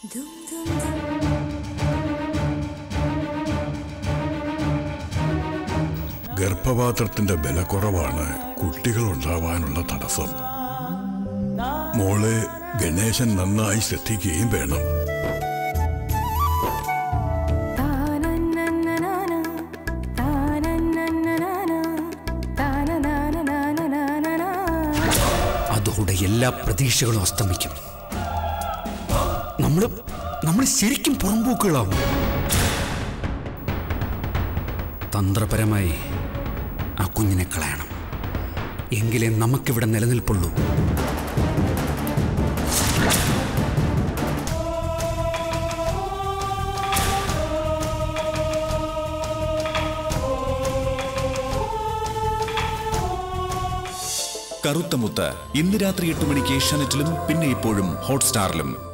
ഗർഭപാത്രത്തിന്റെ ബലക്കുറവാണ് കുട്ടികൾ ഉണ്ടാവാനുള്ള തടസ്സം മോളെ ഗണേശൻ നന്നായി ശ്രദ്ധിക്കുകയും വേണം അതോടെ എല്ലാ പ്രതീക്ഷകളും അസ്തമിക്കും നമ്മൾ നമ്മൾ ശരിക്കും പുറമ്പോക്കുകളാവും തന്ത്രപരമായി ആ കുഞ്ഞിനെ കളയണം എങ്കിലേ നമുക്കിവിടെ നിലനിൽപ്പുള്ളൂ കറുത്ത മുത്ത് ഇന്ന് രാത്രി എട്ട് മണിക്ക് ഏഷ്യാനെറ്റിലും പിന്നെ ഇപ്പോഴും ഹോട്ട്സ്റ്റാറിലും